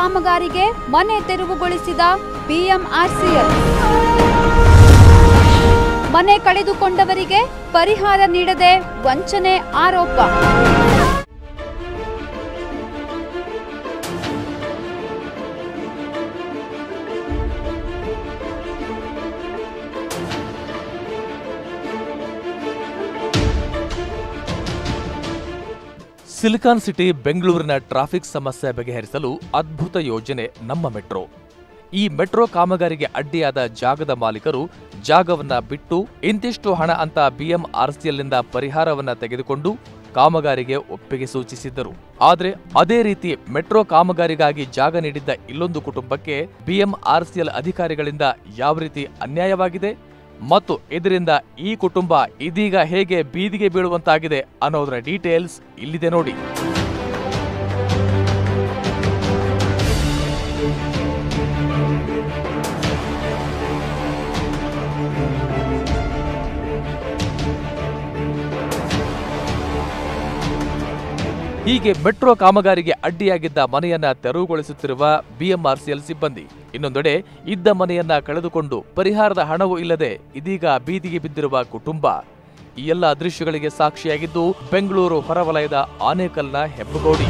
ಕಾಮಗಾರಿಗೆ ಮನೆ ತೆರವುಗೊಳಿಸಿದ ಬಿಎಂಆರ್ಸಿಎಲ್ ಮನೆ ಕಳೆದುಕೊಂಡವರಿಗೆ ಪರಿಹಾರ ನೀಡದೆ ವಂಚನೆ ಆರೋಪ ಸಿಲಿಕಾನ್ ಸಿಟಿ ಬೆಂಗಳೂರಿನ ಟ್ರಾಫಿಕ್ ಸಮಸ್ಯೆ ಬಗೆಹರಿಸಲು ಅದ್ಭುತ ಯೋಜನೆ ನಮ್ಮ ಮೆಟ್ರೋ ಈ ಮೆಟ್ರೋ ಕಾಮಗಾರಿಗೆ ಅಡ್ಡಿಯಾದ ಜಾಗದ ಮಾಲೀಕರು ಜಾಗವನ್ನ ಬಿಟ್ಟು ಇಂತಿಷ್ಟು ಹಣ ಅಂತ ಬಿಎಂಆರ್ಸಿಎಲ್ನಿಂದ ಪರಿಹಾರವನ್ನ ತೆಗೆದುಕೊಂಡು ಕಾಮಗಾರಿಗೆ ಒಪ್ಪಿಗೆ ಸೂಚಿಸಿದ್ದರು ಆದರೆ ಅದೇ ರೀತಿ ಮೆಟ್ರೋ ಕಾಮಗಾರಿಗಾಗಿ ಜಾಗ ನೀಡಿದ್ದ ಇಲ್ಲೊಂದು ಕುಟುಂಬಕ್ಕೆ ಬಿಎಂಆರ್ಸಿಎಲ್ ಅಧಿಕಾರಿಗಳಿಂದ ಯಾವ ರೀತಿ ಅನ್ಯಾಯವಾಗಿದೆ ಮತ್ತು ಇದರಿಂದ ಈ ಕುಟುಂಬ ಇದೀಗ ಹೇಗೆ ಬೀದಿಗೆ ಬೀಳುವಂತಾಗಿದೆ ಅನ್ನೋದರ ಡೀಟೇಲ್ಸ್ ಇಲ್ಲಿದೆ ನೋಡಿ ಹೀಗೆ ಮೆಟ್ರೋ ಕಾಮಗಾರಿಗೆ ಅಡ್ಡಿಯಾಗಿದ್ದ ಮನೆಯನ್ನ ತೆರವುಗೊಳಿಸುತ್ತಿರುವ ಬಿಎಂಆರ್ಸಿಎಲ್ ಸಿಬ್ಬಂದಿ ಇನ್ನೊಂದೆಡೆ ಇದ್ದ ಮನೆಯನ್ನ ಕಳೆದುಕೊಂಡು ಪರಿಹಾರದ ಹಣವೂ ಇಲ್ಲದೆ ಇದೀಗ ಬೀದಿಗೆ ಬಿದ್ದಿರುವ ಕುಟುಂಬ ಈ ಎಲ್ಲ ದೃಶ್ಯಗಳಿಗೆ ಸಾಕ್ಷಿಯಾಗಿದ್ದು ಬೆಂಗಳೂರು ಹೊರವಲಯದ ಆನೇಕಲ್ನ ಹೆಬ್ಬಗೋಡಿ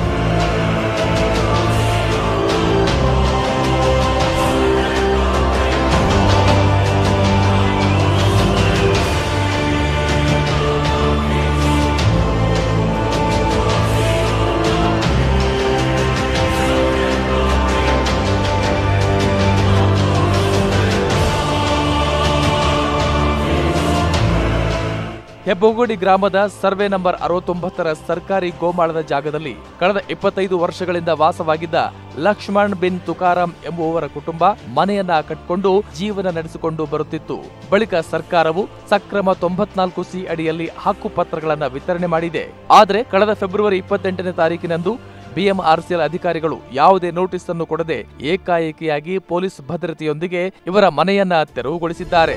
ಹೆಬ್ಬಗೋಡಿ ಗ್ರಾಮದ ಸರ್ವೆ ನಂಬರ್ ಅರವತ್ತೊಂಬತ್ತರ ಸರ್ಕಾರಿ ಗೋಮಾಳದ ಜಾಗದಲ್ಲಿ ಕಳೆದ ಇಪ್ಪತ್ತೈದು ವರ್ಷಗಳಿಂದ ವಾಸವಾಗಿದ್ದ ಲಕ್ಷ್ಮಣ್ ಬಿನ್ ತುಕಾರಾಂ ಎಂಬುವವರ ಕುಟುಂಬ ಮನೆಯನ್ನ ಕಟ್ಟಿಕೊಂಡು ಜೀವನ ನಡೆಸಿಕೊಂಡು ಬರುತ್ತಿತ್ತು ಬಳಿಕ ಸರ್ಕಾರವು ಸಕ್ರಮ ತೊಂಬತ್ನಾಲ್ಕು ಸಿ ಅಡಿಯಲ್ಲಿ ಹಕ್ಕುಪತ್ರಗಳನ್ನ ವಿತರಣೆ ಮಾಡಿದೆ ಆದರೆ ಕಳೆದ ಫೆಬ್ರವರಿ ಇಪ್ಪತ್ತೆಂಟನೇ ತಾರೀಕಿನಂದು ಬಿಎಂಆರ್ಸಿಎಲ್ ಅಧಿಕಾರಿಗಳು ಯಾವುದೇ ನೋಟಿಸ್ ಅನ್ನು ಕೊಡದೆ ಏಕಾಏಕಿಯಾಗಿ ಪೊಲೀಸ್ ಭದ್ರತೆಯೊಂದಿಗೆ ಇವರ ಮನೆಯನ್ನ ತೆರವುಗೊಳಿಸಿದ್ದಾರೆ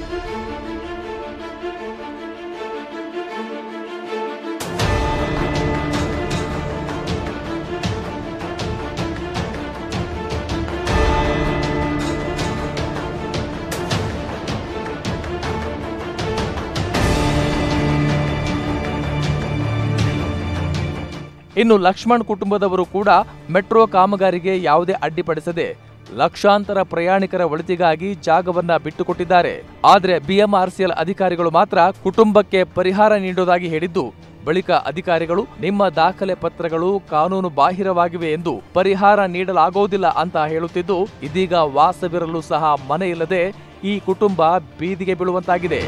ಇನ್ನು ಲಕ್ಷ್ಮಣ್ ಕುಟುಂಬದವರು ಕೂಡ ಮೆಟ್ರೋ ಕಾಮಗಾರಿಗೆ ಯಾವುದೇ ಅಡ್ಡಿಪಡಿಸದೆ ಲಕ್ಷಾಂತರ ಪ್ರಯಾಣಿಕರ ಒಳಿತಿಗಾಗಿ ಜಾಗವನ್ನ ಬಿಟ್ಟುಕೊಟ್ಟಿದ್ದಾರೆ ಆದರೆ ಬಿಎಂಆರ್ಸಿಎಲ್ ಅಧಿಕಾರಿಗಳು ಮಾತ್ರ ಕುಟುಂಬಕ್ಕೆ ಪರಿಹಾರ ನೀಡುವುದಾಗಿ ಹೇಳಿದ್ದು ಬಳಿಕ ಅಧಿಕಾರಿಗಳು ನಿಮ್ಮ ದಾಖಲೆ ಪತ್ರಗಳು ಕಾನೂನು ಬಾಹಿರವಾಗಿವೆ ಎಂದು ಪರಿಹಾರ ನೀಡಲಾಗುವುದಿಲ್ಲ ಅಂತ ಹೇಳುತ್ತಿದ್ದು ಇದೀಗ ವಾಸವಿರಲು ಸಹ ಮನೆ ಇಲ್ಲದೆ ಈ ಕುಟುಂಬ ಬೀದಿಗೆ ಬೀಳುವಂತಾಗಿದೆ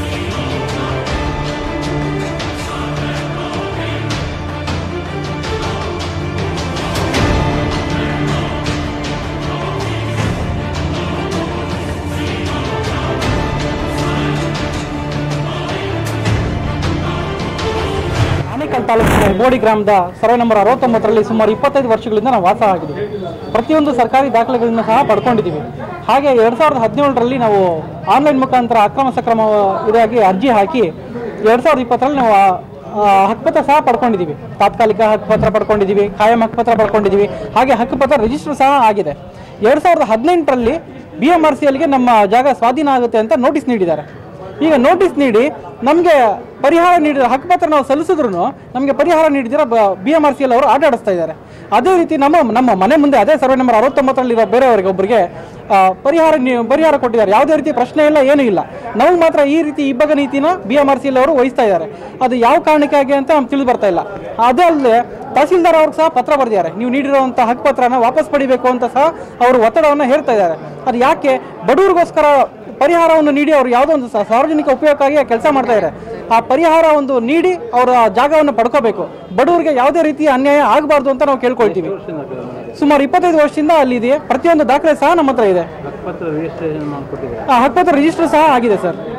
ಆನೇಕಲ್ ತಾಲೂಕಿನ ಬೋಡಿ ಗ್ರಾಮದ ಸರ್ವೆ ನಂಬರ್ ಅರವತ್ತೊಂಬತ್ತರಲ್ಲಿ ಸುಮಾರು ಇಪ್ಪತ್ತೈದು ವರ್ಷಗಳಿಂದ ನಾವು ವಾಸ ಆಗಿದ್ದೀವಿ ಪ್ರತಿಯೊಂದು ಸರ್ಕಾರಿ ದಾಖಲೆಗಳನ್ನು ಸಹ ಪಡ್ಕೊಂಡಿದ್ದೀವಿ ಹಾಗೆ ಎರಡು ಸಾವಿರದ ಹದಿನೇಳರಲ್ಲಿ ನಾವು ಆನ್ಲೈನ್ ಮುಖಾಂತರ ಅಕ್ರಮ ಸಕ್ರಮ ಇದಾಗಿ ಅರ್ಜಿ ಹಾಕಿ ಎರಡು ಸಾವಿರದ ಇಪ್ಪತ್ತರಲ್ಲಿ ನಾವು ಆ, ಹಕ್ಕುಪತ್ರ ಸಹ ಪಡ್ಕೊಂಡಿದ್ದೀವಿ ತಾತ್ಕಾಲಿಕ ಹಕ್ಕುಪತ್ರ ಪಡ್ಕೊಂಡಿದ್ದೀವಿ ಕಾಯಂ ಹಕ್ಕುಪತ್ರ ಪಡ್ಕೊಂಡಿದ್ದೀವಿ ಹಾಗೆ ಹಕ್ಕುಪತ್ರ ರಿಜಿಸ್ಟರ್ ಸಹ ಆಗಿದೆ ಎರಡು ಸಾವಿರದ ಹದಿನೆಂಟರಲ್ಲಿ ಬಿ ಎಂ ಆರ್ ಸಿ ಎಲ್ಗೆ ನಮ್ಮ ಜಾಗ ಸ್ವಾಧೀನ ಆಗುತ್ತೆ ಅಂತ ನೋಟಿಸ್ ನೀಡಿದ್ದಾರೆ ಈಗ ನೋಟಿಸ್ ನೀಡಿ ನಮಗೆ ಪರಿಹಾರ ನೀಡಿದ ಹಕ್ಕುಪತ್ರ ನಾವು ಸಲ್ಲಿಸಿದ್ರು ನಮಗೆ ಪರಿಹಾರ ನೀಡಿದಿರ B M R C L ಅವರು ಆಟ ಆಡಿಸ್ತಾ ಇದ್ದಾರೆ ಅದೇ ರೀತಿ ನಮ್ಮ ನಮ್ಮ ಮನೆ ಮುಂದೆ ಅದೇ ಸರ್ವೆ ನಂಬರ್ ಅರವತ್ತೊಂಬತ್ತರಲ್ಲಿರೋ ಬೇರೆಯವರಿಗೆ ಒಬ್ಬರಿಗೆ ಆ, ಪರಿಹಾರ ನೀ- ಪರಿಹಾರ ಕೊಟ್ಟಿದ್ದಾರೆ ಯಾವುದೇ ರೀತಿ ಪ್ರಶ್ನೆ ಇಲ್ಲ ಏನೂ ಇಲ್ಲ ನಾವು ಮಾತ್ರ ಈ ರೀತಿ ಇಬ್ಬಗ ನೀತಿನ B M R C L ಅವರು ವಹಿಸ್ತಾ ಇದ್ದಾರೆ ಅದು ಯಾವ ಕಾರಣಕ್ಕಾಗಿ ಅಂತ ನಮ್ಗೆ ತಿಳಿದು ಬರ್ತಾ ಇಲ್ಲ ಅದೇ ಅಲ್ಲದೆ ತಹಸೀಲ್ದಾರ್ ಅವ್ರಿಗೆ ಸಹ ಪತ್ರ ಬರೆದಿದ್ದಾರೆ ನೀವು ನೀಡಿರುವಂಥ ಹಕ್ಕುಪತ್ರನ ವಾಪಸ್ ಪಡಿಬೇಕು ಅಂತ ಸಹ ಅವರು ಒತ್ತಡವನ್ನು ಹೇರ್ತಾ ಇದ್ದಾರೆ ಅದು ಯಾಕೆ ಬಡವರಿಗೋಸ್ಕರ ಪರಿಹಾರವನ್ನು ನೀಡಿ ಅವರು ಯಾವುದೋ ಒಂದು ಸ- ಸಾರ್ವಜನಿಕ ಉಪಯೋಗಕ್ಕಾಗಿ ಕೆಲಸ ಮಾಡ್ತಾ ಇದ್ದಾರೆ ಆ ಪರಿಹಾರ ಒಂದು ನೀಡಿ ಅವರ ಜಾಗವನ್ನು ಪಡ್ಕೋಬೇಕು ಬಡವರಿಗೆ ಯಾವುದೇ ರೀತಿಯ ಅನ್ಯಾಯ ಆಗಬಾರ್ದು ಅಂತ ನಾವು ಕೇಳ್ಕೊಳ್ತೀವಿ ಸುಮಾರು ಇಪ್ಪತ್ತೈದು ವರ್ಷದಿಂದ ಅಲ್ಲಿ ಇದೆ ಪ್ರತಿಯೊಂದು ದಾಖಲೆ ಸಹ ನಮ್ಮ ಹತ್ರ ಇದೆ ಆ ಹಕ್ಕುಪತ್ರ ರಿಜಿಸ್ಟರ್ ಸಹ ಆಗಿದೆ ಸರ್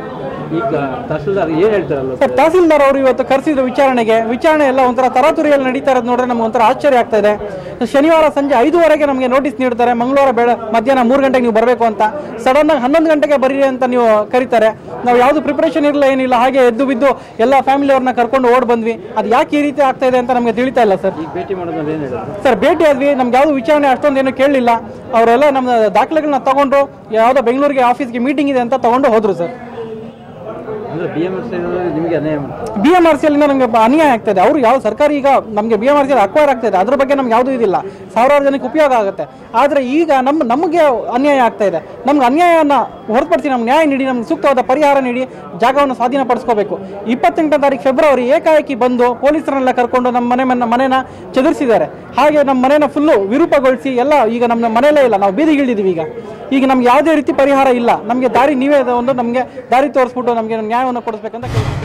ಈಗ ತಹಸೀಲ್ದಾರ್ ಏನು ಹೇಳ್ತಾರಲ್ಲ ಸರ್ ತಹಸೀಲ್ದಾರ್ ಅವರು ಇವತ್ತು ಕರೆಸಿದ್ರು ವಿಚಾರಣೆಗೆ ವಿಚಾರಣೆ ಎಲ್ಲ ಒಂಥರ ತರಾತುರಿಯಲ್ಲಿ ನಡೀತಾ ಇರೋದು ನೋಡಿದ್ರೆ ನಮ್ಗೆ ಒಂಥರ ಆಶ್ಚರ್ಯ ಆಗ್ತಾ ಇದೆ ಶನಿವಾರ ಸಂಜೆ ಐದುವರೆಗೆ ನಮಗೆ ನೋಟಿಸ್ ನೀಡ್ತಾರೆ ಮಂಗಳವಾರ ಬೆಳ ಮಧ್ಯಾಹ್ನ ಮೂರು ಗಂಟೆಗೆ ನೀವು ಬರಬೇಕು ಅಂತ ಸಡನ್ ಆಗಿ ಹನ್ನೊಂದು ಗಂಟೆಗೆ ಬರೀರಿ ಅಂತ ನೀವು ಕರೀತಾರೆ ನಾವು ಯಾವುದು ಪ್ರಿಪರೇಷನ್ ಇರಲಿಲ್ಲ ಏನಿಲ್ಲ ಹಾಗೆ ಎದ್ದು ಬಿದ್ದು ಎಲ್ಲ ಫ್ಯಾಮಿಲಿ ಅವ್ರನ್ನ ಕರ್ಕೊಂಡು ಓಡ್ ಬಂದ್ವಿ ಅದು ಯಾಕೆ ಈ ರೀತಿ ಆಗ್ತಾ ಇದೆ ಅಂತ ನಮಗೆ ತಿಳಿತಾ ಇಲ್ಲ ಸರ್ ಈಗ ಭೇಟಿ ಮಾಡೋದ್ರಲ್ಲಿ ಏನು ಹೇಳಿದ್ರು ಸರ್ ಭೇಟಿ ಆದ್ವಿ ನಮ್ಗೆ ಯಾವ್ದು ವಿಚಾರಣೆ ಅಷ್ಟೊಂದೇನು ಕೇಳಲಿಲ್ಲ ಅವರೆಲ್ಲ ನಮ್ಮ ದಾಖಲೆಗಳನ್ನ ತಗೊಂಡ್ರು ಯಾವುದೋ ಬೆಂಗಳೂರಿಗೆ ಆಫೀಸ್ಗೆ ಮೀಟಿಂಗ್ ಇದೆ ಅಂತ ತಗೊಂಡು ಹೋದ್ರು ಸರ್ ಅಂದ್ರೆ ಬಿ ಎಮ್ ಎಸ್ ನಿಮಗೆ ಅನ್ಯಾಯ ಮಾಡ್ತಾರೆ ಬಿ ಎಂ ಆರ್ ಸಿ ಅಲ್ಲಿ ನಮಗೆ ಅನ್ಯಾಯ ಆಗ್ತಾ ಇದೆ ಅವರು ಯಾವ ಸರ್ಕಾರ ಈಗ ನಮಗೆ B M R C acquire ಆಗ್ತಾ ಇದೆ ಅದ್ರ ಬಗ್ಗೆ ನಮ್ಗೆ ಯಾವುದೂ ಇದಿಲ್ಲ ಸಾವಿರಾರು ಜನಕ್ಕೆ ಉಪಯೋಗ ಆಗುತ್ತೆ ಆದರೆ ಈಗ ನಮ್ಮ ನಮಗೆ ಅನ್ಯಾಯ ಆಗ್ತಾ ಇದೆ ನಮ್ಗೆ ಅನ್ಯಾಯನ ಹೊರತುಪಡಿಸಿ ನಮ್ಗೆ ನ್ಯಾಯ ನೀಡಿ ನಮ್ಗೆ ಸೂಕ್ತವಾದ ಪರಿಹಾರ ನೀಡಿ ಜಾಗವನ್ನು ಸ್ವಾಧೀನಪಡಿಸ್ಕೋಬೇಕು ಇಪ್ಪತ್ತೆಂಟನೇ ತಾರೀಕು ಫೆಬ್ರವರಿ ಏಕಾಏಕಿ ಬಂದು ಪೊಲೀಸರನ್ನೆಲ್ಲ ಕರ್ಕೊಂಡು ನಮ್ಮ ಮನೆ ಮನೆ ಮನೇನ ಚದುರಿಸಿದ್ದಾರೆ ಹಾಗೆ ನಮ್ಮ ಮನೇನ ಫುಲ್ಲು ವಿರೂಪಗೊಳಿಸಿ ಎಲ್ಲ ಈಗ ನಮ್ಮ ಮನೆಯಲ್ಲೇ ಇಲ್ಲ ನಾವು ಬೀದಿಗಿಳಿದಿದ್ದೀವಿ ಈಗ ಈಗ ನಮ್ಗೆ ಯಾವುದೇ ರೀತಿ ಪರಿಹಾರ ಇಲ್ಲ ನಮಗೆ ದಾರಿ ನೀವೇ ಒಂದು ನಮಗೆ ದಾರಿ ತೋರಿಸ್ಬಿಟ್ಟು ನಮಗೆ ನ್ಯಾಯವನ್ನು ಕೊಡಿಸ್ಬೇಕಂತ ಕೇಳ್ತೀನಿ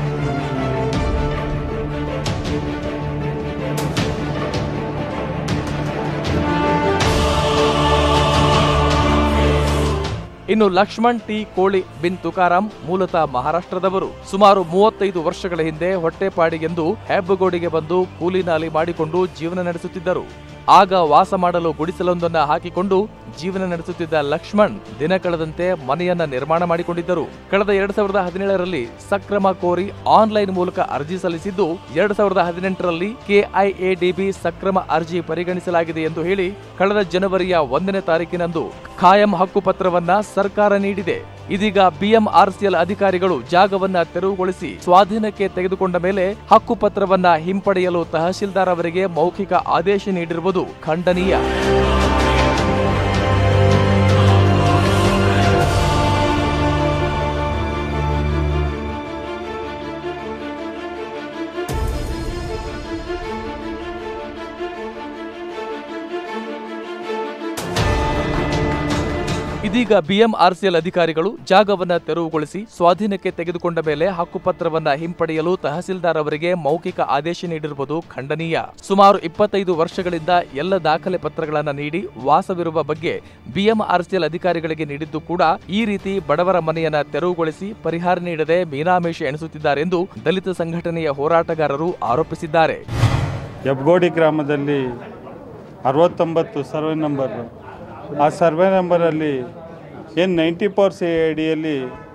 ಇನ್ನು ಲಕ್ಷ್ಮಣ್ ಟಿ ಕೋಳಿ ಬಿನ್ ತುಕಾರಾಂ ಮೂಲತಃ ಮಹಾರಾಷ್ಟ್ರದವರು ಸುಮಾರು ಮೂವತ್ತೈದು ವರ್ಷಗಳ ಹಿಂದೆ ಹೊಟ್ಟೆಪಾಡಿಗೆಂದು ಹೆಬ್ಬಗೋಡಿಗೆ ಬಂದು ಕೂಲಿ ನಾಲಿ ಮಾಡಿಕೊಂಡು ಜೀವನ ನಡೆಸುತ್ತಿದ್ದರು ಆಗ ವಾಸ ಮಾಡಲು ಗುಡಿಸಲೊಂದನ್ನ ಹಾಕಿಕೊಂಡು ಜೀವನ ನಡೆಸುತ್ತಿದ್ದ ಲಕ್ಷ್ಮಣ್ ದಿನ ಕಳೆದಂತೆ ಮನೆಯನ್ನ ನಿರ್ಮಾಣ ಮಾಡಿಕೊಂಡಿದ್ದರು ಕಳೆದ ಎರಡ್ ಸಾವಿರದ ಹದಿನೇಳರಲ್ಲಿ ಸಕ್ರಮ ಕೋರಿ ಆನ್ಲೈನ್ ಮೂಲಕ ಅರ್ಜಿ ಸಲ್ಲಿಸಿದ್ದು ಎರಡ್ ಸಾವಿರದ ಹದಿನೆಂಟರಲ್ಲಿ ಕೆಐಎಡಿಬಿ ಸಕ್ರಮ ಅರ್ಜಿ ಪರಿಗಣಿಸಲಾಗಿದೆ ಎಂದು ಹೇಳಿ ಕಳೆದ ಜನವರಿಯ ಒಂದನೇ ತಾರೀಕಿನಂದು ಖಾಯಂ ಹಕ್ಕುಪತ್ರವನ್ನ ಸರ್ಕಾರ ನೀಡಿದೆ ಇದೀಗ ಬಿಎಂಆರ್ಸಿಎಲ್ ಅಧಿಕಾರಿಗಳು ಜಾಗವನ್ನ ತೆರವುಗೊಳಿಸಿ ಸ್ವಾಧೀನಕ್ಕೆ ತೆಗೆದುಕೊಂಡ ಮೇಲೆ ಹಕ್ಕುಪತ್ರವನ್ನ ಹಿಂಪಡೆಯಲು ತಹಶೀಲ್ದಾರ್ ಅವರಿಗೆ ಮೌಖಿಕ ಆದೇಶ ನೀಡಿರುವುದು ಖಂಡನೀಯ ಇದೀಗ ಬಿಎಂಆರ್ಸಿಎಲ್ ಅಧಿಕಾರಿಗಳು ಜಾಗವನ್ನ ತೆರವುಗೊಳಿಸಿ ಸ್ವಾಧೀನಕ್ಕೆ ತೆಗೆದುಕೊಂಡ ಮೇಲೆ ಹಕ್ಕುಪತ್ರವನ್ನ ಹಿಂಪಡೆಯಲು ತಹಸೀಲ್ದಾರ್ ಅವರಿಗೆ ಮೌಖಿಕ ಆದೇಶ ನೀಡಿರುವುದು ಖಂಡನೀಯ ಸುಮಾರು ಇಪ್ಪತ್ತೈದು ವರ್ಷಗಳಿಂದ ಎಲ್ಲ ದಾಖಲೆ ಪತ್ರಗಳನ್ನ ನೀಡಿ ವಾಸವಿರುವ ಬಗ್ಗೆ ಬಿಎಂಆರ್ಸಿಎಲ್ ಅಧಿಕಾರಿಗಳಿಗೆ ನೀಡಿದ್ದು ಕೂಡ ಈ ರೀತಿ ಬಡವರ ಮನೆಯನ್ನ ತೆರವುಗೊಳಿಸಿ ಪರಿಹಾರ ನೀಡದೆ ಮೀನಾಮೇಷ ಎಣಿಸುತ್ತಿದ್ದಾರೆಂದು ದಲಿತ ಸಂಘಟನೆಯ ಹೋರಾಟಗಾರರು ಆರೋಪಿಸಿದ್ದಾರೆ ಹೆಬ್ಗೋಡಿ ಗ್ರಾಮದಲ್ಲಿ ಅರವತ್ತೊಂಬತ್ತು ಸರ್ವೆ ನಂಬರ್ ಆ ಸರ್ವೆ ನಂಬರಲ್ಲಿ ಏನು ನೈಂಟಿ ಫೋರ್ ಸಿ ಅಡಿಯಲ್ಲಿ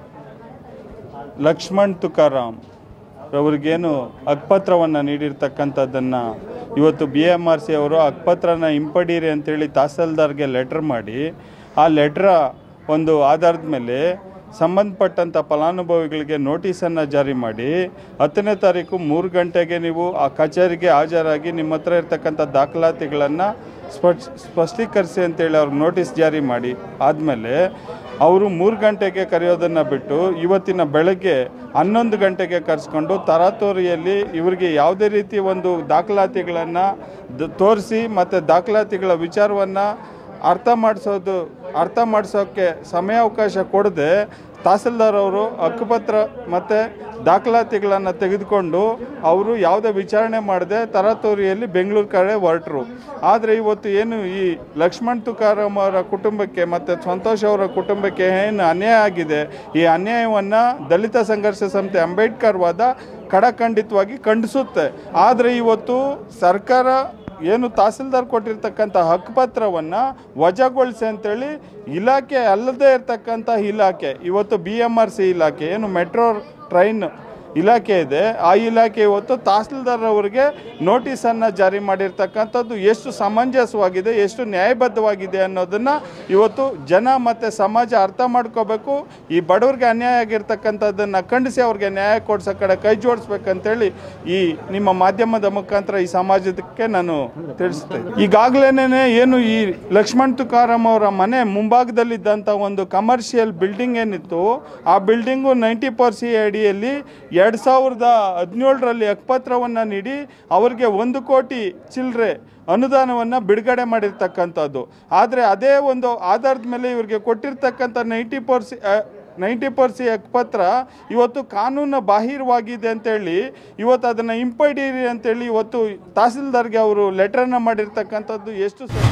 ಲಕ್ಷ್ಮಣ್ ತುಕಾರಾಮ್ ಅವ್ರಿಗೇನು ಹಕ್ಪತ್ರವನ್ನು ನೀಡಿರ್ತಕ್ಕಂಥದ್ದನ್ನು ಇವತ್ತು ಬಿ ಎಮ್ ಆರ್ ಸಿ ಅವರು ಹಕ್ಪತ್ರನ ಹಿಂಪಡೀರಿ ಅಂತೇಳಿ ತಹಸೀಲ್ದಾರ್ಗೆ ಲೆಟ್ರ್ ಮಾಡಿ ಆ ಲೆಟ್ರ ಒಂದು ಆಧಾರದ ಮೇಲೆ ಸಂಬಂಧಪಟ್ಟಂಥ ಫಲಾನುಭವಿಗಳಿಗೆ ನೋಟಿಸನ್ನು ಜಾರಿ ಮಾಡಿ ಹತ್ತನೇ ತಾರೀಕು ಮೂರು ಗಂಟೆಗೆ ನೀವು ಆ ಕಚೇರಿಗೆ ಹಾಜರಾಗಿ ನಿಮ್ಮ ಹತ್ರ ಇರ್ತಕ್ಕಂಥ ದಾಖಲಾತಿಗಳನ್ನು ಸ್ಪಷ್ಟ ಸ್ಪಷ್ಟೀಕರಿಸಿ ಅಂತೇಳಿ ಅವ್ರಿಗೆ ನೋಟಿಸ್ ಜಾರಿ ಮಾಡಿ ಆದಮೇಲೆ ಅವರು ಮೂರು ಗಂಟೆಗೆ ಕರೆಯೋದನ್ನು ಬಿಟ್ಟು ಇವತ್ತಿನ ಬೆಳಗ್ಗೆ ಹನ್ನೊಂದು ಗಂಟೆಗೆ ಕರೆಸ್ಕೊಂಡು ತರಾತುರಿಯಲ್ಲಿ ಇವರಿಗೆ ಯಾವುದೇ ರೀತಿ ಒಂದು ದಾಖಲಾತಿಗಳನ್ನು ತೋರಿಸಿ ಮತ್ತು ದಾಖಲಾತಿಗಳ ವಿಚಾರವನ್ನು ಅರ್ಥ ಮಾಡಿಸೋದು ಅರ್ಥ ಮಾಡಿಸೋಕ್ಕೆ ಸಮಯಾವಕಾಶ ಕೊಡದೆ ತಹಸೀಲ್ದಾರ್ ಅವರು ಹಕ್ಕುಪತ್ರ ಮತ್ತು ದಾಖಲಾತಿಗಳನ್ನು ತೆಗೆದುಕೊಂಡು ಅವರು ಯಾವುದೇ ವಿಚಾರಣೆ ಮಾಡದೆ ತರಾತುರಿಯಲ್ಲಿ ಬೆಂಗಳೂರು ಕಡೆ ಹೊರಟರು ಆದರೆ ಇವತ್ತು ಏನು ಈ ಲಕ್ಷ್ಮಣ್ ತುಕಾರಾಮ್ ಅವರ ಕುಟುಂಬಕ್ಕೆ ಮತ್ತು ಸಂತೋಷ್ ಅವರ ಕುಟುಂಬಕ್ಕೆ ಏನು ಅನ್ಯಾಯ ಆಗಿದೆ ಈ ಅನ್ಯಾಯವನ್ನು ದಲಿತ ಸಂಘರ್ಷ ಸಂಸ್ಥೆ ಅಂಬೇಡ್ಕರ್ ವಾದ ಕಡಖಂಡಿತವಾಗಿ ಖಂಡಿಸುತ್ತೆ ಆದರೆ ಇವತ್ತು ಸರ್ಕಾರ ಏನು ತಹಸೀಲ್ದಾರ್ ಕೊಟ್ಟಿರ್ತಕ್ಕಂಥ ಹಕ್ಕುಪತ್ರವನ್ನು ವಜಾಗೊಳಿಸಿ ಅಂತೇಳಿ ಇಲಾಖೆ ಅಲ್ಲದೇ ಇರ್ತಕ್ಕಂಥ ಇಲಾಖೆ ಇವತ್ತು ಬಿ ಎಮ್ ಆರ್ ಸಿ ಇಲಾಖೆ ಏನು ಮೆಟ್ರೋ ಟ್ರೈನ್ ಇಲಾಖೆ ಇದೆ ಆ ಇಲಾಖೆ ಇವತ್ತು ತಹಸೀಲ್ದಾರ್ ಅವರಿಗೆ ನೋಟಿಸನ್ನು ಜಾರಿ ಮಾಡಿರ್ತಕ್ಕಂಥದ್ದು ಎಷ್ಟು ಸಮಂಜಸವಾಗಿದೆ ಎಷ್ಟು ನ್ಯಾಯಬದ್ಧವಾಗಿದೆ ಅನ್ನೋದನ್ನು ಇವತ್ತು ಜನ ಮತ್ತು ಸಮಾಜ ಅರ್ಥ ಮಾಡ್ಕೋಬೇಕು ಈ ಬಡವರಿಗೆ ಅನ್ಯಾಯ ಆಗಿರ್ತಕ್ಕಂಥದ್ದನ್ನು ಖಂಡಿಸಿ ಅವ್ರಿಗೆ ನ್ಯಾಯ ಕೊಡಿಸೋ ಕಡೆ ಕೈ ಜೋಡಿಸ್ಬೇಕಂತೇಳಿ ಈ ನಿಮ್ಮ ಮಾಧ್ಯಮದ ಮುಖಾಂತರ ಈ ಸಮಾಜಕ್ಕೆ ನಾನು ತಿಳಿಸ್ತೇನೆ ಈಗಾಗಲೇ ಏನು ಈ ಲಕ್ಷ್ಮಣ್ ತುಕಾರಾಮ್ ಅವರ ಮನೆ ಮುಂಭಾಗದಲ್ಲಿದ್ದಂಥ ಒಂದು ಕಮರ್ಷಿಯಲ್ ಬಿಲ್ಡಿಂಗ್ ಏನಿತ್ತು ಆ ಬಿಲ್ಡಿಂಗು ನೈಂಟಿ ಪರ್ ಸಿ ಅಡಿಯಲ್ಲಿ ಎರಡು ಸಾವಿರದ ಹದಿನೇಳರಲ್ಲಿ ಹಕ್ಪತ್ರವನ್ನು ನೀಡಿ ಅವರಿಗೆ ಒಂದು ಕೋಟಿ ಚಿಲ್ಲರೆ ಅನುದಾನವನ್ನು ಬಿಡುಗಡೆ ಮಾಡಿರ್ತಕ್ಕಂಥದ್ದು ಆದರೆ ಅದೇ ಒಂದು ಆಧಾರದ ಮೇಲೆ ಇವರಿಗೆ ಕೊಟ್ಟಿರ್ತಕ್ಕಂಥ ನೈಂಟಿ ಪರ್ಸಿ ನೈಂಟಿ ಪರ್ಸಿ ಹಕ್ಪತ್ರ ಇವತ್ತು ಕಾನೂನು ಬಾಹಿರವಾಗಿದೆ ಅಂತೇಳಿ ಇವತ್ತು ಅದನ್ನು ಹಿಂಪಡೀರಿ ಅಂತೇಳಿ ಇವತ್ತು ತಹಸೀಲ್ದಾರ್ಗೆ ಅವರು ಲೆಟ್ರನ್ನು ಮಾಡಿರ್ತಕ್ಕಂಥದ್ದು ಎಷ್ಟು ಸರಿ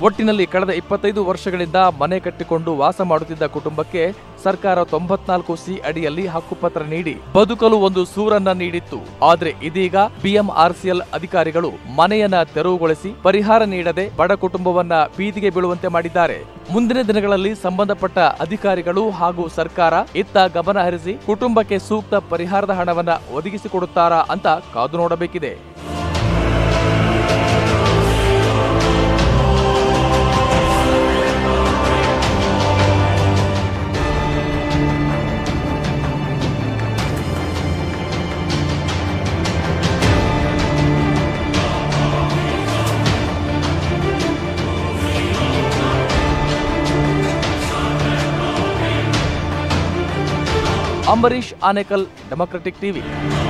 ಒಟ್ಟಿನಲ್ಲಿ ಕಳೆದ ಇಪ್ಪತ್ತೈದು ವರ್ಷಗಳಿಂದ ಮನೆ ಕಟ್ಟಿಕೊಂಡು ವಾಸ ಮಾಡುತ್ತಿದ್ದ ಕುಟುಂಬಕ್ಕೆ ಸರ್ಕಾರ ತೊಂಬತ್ನಾಲ್ಕು ಸಿ ಅಡಿಯಲ್ಲಿ ಹಕ್ಕುಪತ್ರ ನೀಡಿ ಬದುಕಲು ಒಂದು ಸೂರನ್ನ ನೀಡಿತ್ತು ಆದ್ರೆ ಇದೀಗ ಬಿಎಂಆರ್ಸಿಎಲ್ ಅಧಿಕಾರಿಗಳು ಮನೆಯನ್ನ ತೆರವುಗೊಳಿಸಿ ಪರಿಹಾರ ನೀಡದೆ ಬಡ ಕುಟುಂಬವನ್ನ ಬೀದಿಗೆ ಬೀಳುವಂತೆ ಮಾಡಿದ್ದಾರೆ ಮುಂದಿನ ದಿನಗಳಲ್ಲಿ ಸಂಬಂಧಪಟ್ಟ ಅಧಿಕಾರಿಗಳು ಹಾಗೂ ಸರ್ಕಾರ ಇತ್ತ ಗಮನ ಹರಿಸಿ ಕುಟುಂಬಕ್ಕೆ ಸೂಕ್ತ ಪರಿಹಾರದ ಹಣವನ್ನ ಒದಗಿಸಿಕೊಡುತ್ತಾರಾ ಅಂತ ಕಾದು ನೋಡಬೇಕಿದೆ ಅಂಬರೀಶ್ ಆನೇಕಲ್ ಡೆಮೊಕ್ರೆಟಿಕ್ ಟಿವಿ